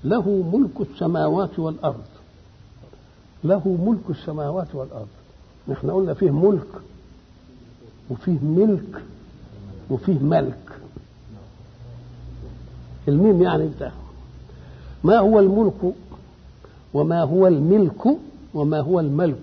له ملك السماوات والارض له ملك السماوات والارض نحن قلنا فيه ملك وفيه ملك وفيه ملك الميم يعني بتاعه ما هو الملك وما هو الملك وما هو الملك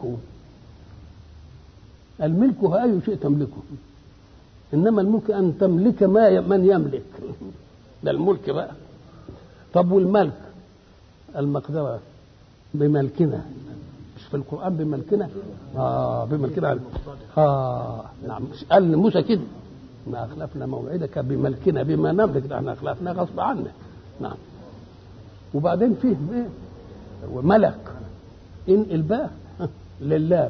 الملك هو أي شيء تملكه إنما الملك أن تملك ما من يملك ده الملك بقى طب والملك المقدرة بملكنا مش في القرآن بملكنا آه بملكنا آه نعم قال موسى كده ما أخلفنا موعدك بملكنا بما نملك ده احنا أخلفنا غصب عنه نعم وبعدين فيه ايه ملك انقل بقى لله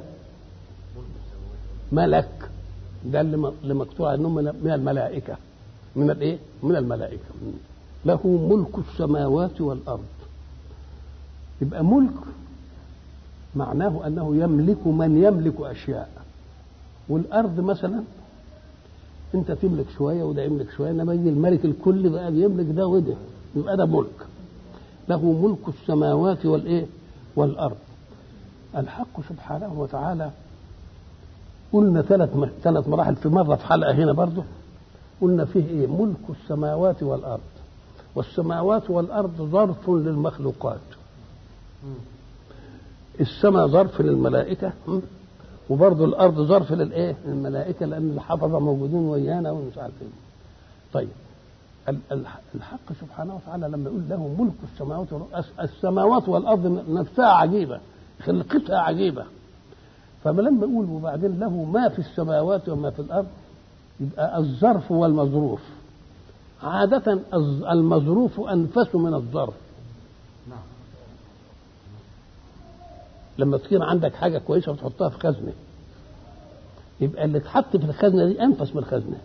ملك ده اللي مقطوع انه من الملائكه من الايه؟ من الملائكه له ملك السماوات والارض يبقى ملك معناه انه يملك من يملك اشياء والارض مثلا انت تملك شويه وده يملك شويه انما يجي الملك الكل بقى بيملك ده وده يبقى ده ملك له ملك السماوات والايه والارض الحق سبحانه وتعالى قلنا ثلاث ثلاث مراحل في مره في حلقه هنا برضه قلنا فيه ايه ملك السماوات والارض والسماوات والارض ظرف للمخلوقات السماء ظرف للملائكه وبرضه الارض ظرف للايه للملائكه لان الحفظه موجودين ويانا ومش عارف ايه طيب الحق سبحانه وتعالى لما يقول له ملك السماوات والارض السماوات والارض نفسها عجيبه خلقتها عجيبه فما لما يقول وبعدين له ما في السماوات وما في الارض يبقى الظرف والمظروف عادة المظروف أنفس من الظرف لما تكون عندك حاجة كويسة وتحطها في خزنة يبقى اللي اتحط في الخزنة دي أنفس من الخزنة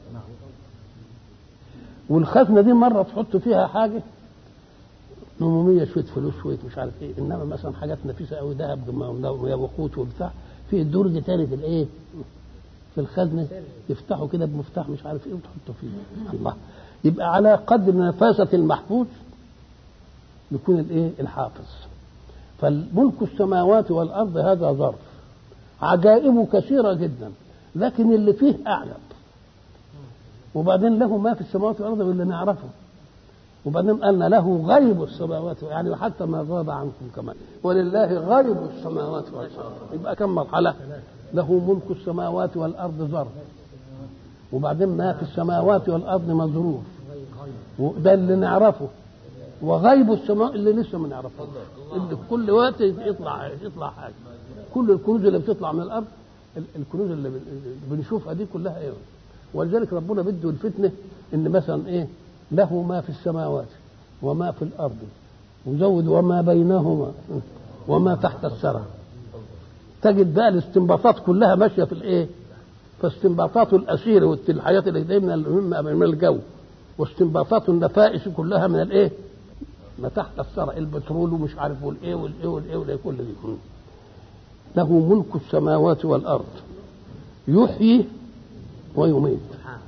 والخزنة دي مرة تحط فيها حاجة نمومية شوية فلوس شوية مش عارف ايه انما مثلا حاجات نفيسة قوي ذهب وياقوت وبتاع في درج تاني في الايه في الخزنة يفتحوا كده بمفتاح مش عارف ايه وتحطوا فيه الله يبقى على قدر نفاسة المحفوظ يكون الايه الحافظ فالملك السماوات والارض هذا ظرف عجائبه كثيرة جدا لكن اللي فيه اعجب وبعدين له ما في السماوات والارض واللي نعرفه وبعدين قالنا له غيب السماوات يعني حتى ما غاب عنكم كمان ولله غيب السماوات والارض يبقى كم مرحله له ملك السماوات والارض ظرف وبعدين ما في السماوات والارض مظروف وده اللي نعرفه وغيب السماء اللي لسه ما نعرفوش اللي في كل وقت يطلع يطلع حاجه كل الكنوز اللي بتطلع من الارض الكنوز اللي بنشوفها دي كلها ايه ولذلك ربنا بده الفتنه ان مثلا ايه له ما في السماوات وما في الارض وزود وما بينهما وما تحت الثرى تجد بقى الاستنباطات كلها ماشيه في الايه فاستنباطات الاسير والحياه اللي دايما المهمه من الجو واستنباطات النفائس كلها من الايه ما تحت الثرى البترول ومش عارف والايه والايه والايه والايه كل دي له ملك السماوات والارض يحيي ويميت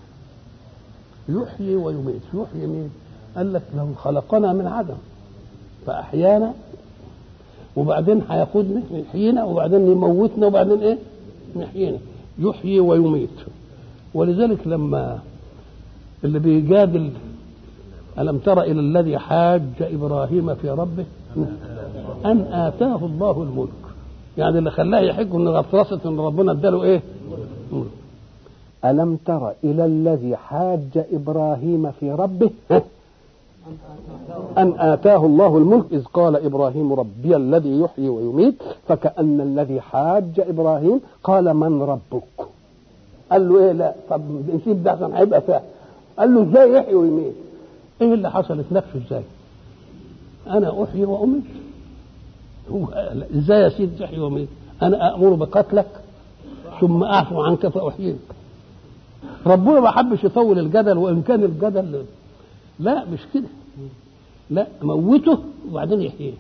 يحيي ويميت يحيي مين قال لك لو خلقنا من عدم فأحيانا وبعدين هياخدنا يحيينا وبعدين يموتنا وبعدين ايه يحيينا يحيي ويميت ولذلك لما اللي بيجادل ألم تر إلى الذي حاج إبراهيم في ربه أن آتاه الله الملك يعني اللي خلاه يحج إن غطرسة إن ربنا اداله إيه؟ ملك ألم تر إلى الذي حاج إبراهيم في ربه أن آتاه الله الملك إذ قال إبراهيم ربي الذي يحيي ويميت فكأن الذي حاج إبراهيم قال من ربك قال له إيه لا طب نسيب ده عشان هيبقى فاهم قال له إزاي يحيي ويميت إيه اللي حصلت نفسه إزاي أنا أحيي وأميت هو إزاي يا سيدي تحيي وأميت أنا أأمر بقتلك ثم أعفو عنك فأحييك ربنا ما حبش يطول الجدل وان كان الجدل لا مش كده لا موته وبعدين يحييه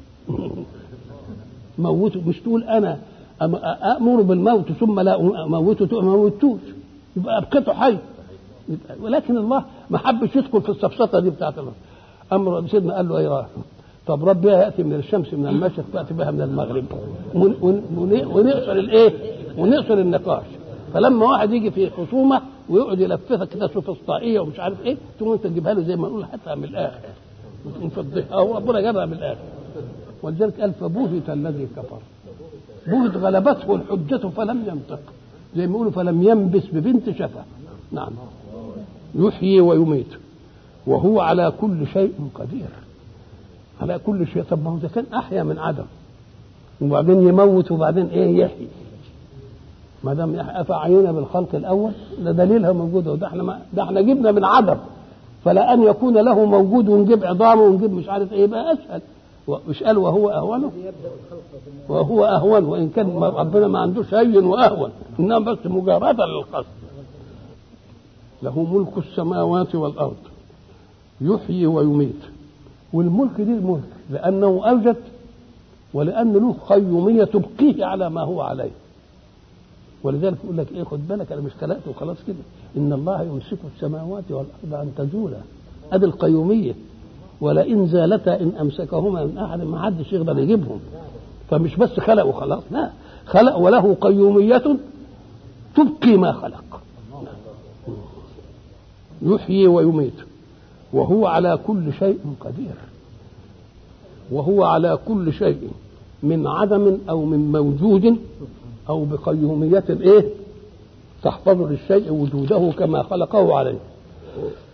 موته مش تقول انا امر بالموت ثم لا اموته ما موتوش يبقى ابقيته حي ولكن الله ما حبش يدخل في السفسطه دي بتاعت الله امر سيدنا قال له ايه طب ربنا ياتي من الشمس من المشرق تاتي بها من المغرب ون- ون- ون- ونقصر الايه؟ ونقصر النقاش فلما واحد يجي في خصومه ويقعد يلففك كده سوفسطائيه ومش عارف ايه تقوم انت تجيبها له زي ما نقول هاتها من الاخر نفضيها هو ربنا جابها من الاخر ولذلك قال فبهت الذي كفر بهت غلبته الحجة فلم ينطق زي ما يقولوا فلم ينبس ببنت شفا نعم يحيي ويميت وهو على كل شيء قدير على كل شيء طب ما هو ده كان احيا من عدم وبعدين يموت وبعدين ايه يحيي ما دام يحيى افعينا بالخلق الاول ده دليلها موجوده وده احنا ما ده احنا جبنا من عدم فلا ان يكون له موجود ونجيب عظامه ونجيب مش عارف ايه يبقى اسهل مش قال وهو اهونه وهو اهون وان كان ربنا ما عندوش هين واهون انما بس مجارده للقصد له ملك السماوات والارض يحيي ويميت والملك دي الملك لانه اوجد ولان له قيوميه تبقيه على ما هو عليه ولذلك يقول لك ايه خد بالك انا مش خلقت وخلاص كده ان الله يمسك السماوات والارض ان تزولا ادي القيوميه ولئن زالتا ان امسكهما من احد ما حدش يقدر يجيبهم فمش بس خلق وخلاص لا خلق وله قيوميه تبقي ما خلق يحيي ويميت وهو على كل شيء قدير وهو على كل شيء من عدم او من موجود او بقيوميه ايه تحفظ للشيء وجوده كما خلقه عليه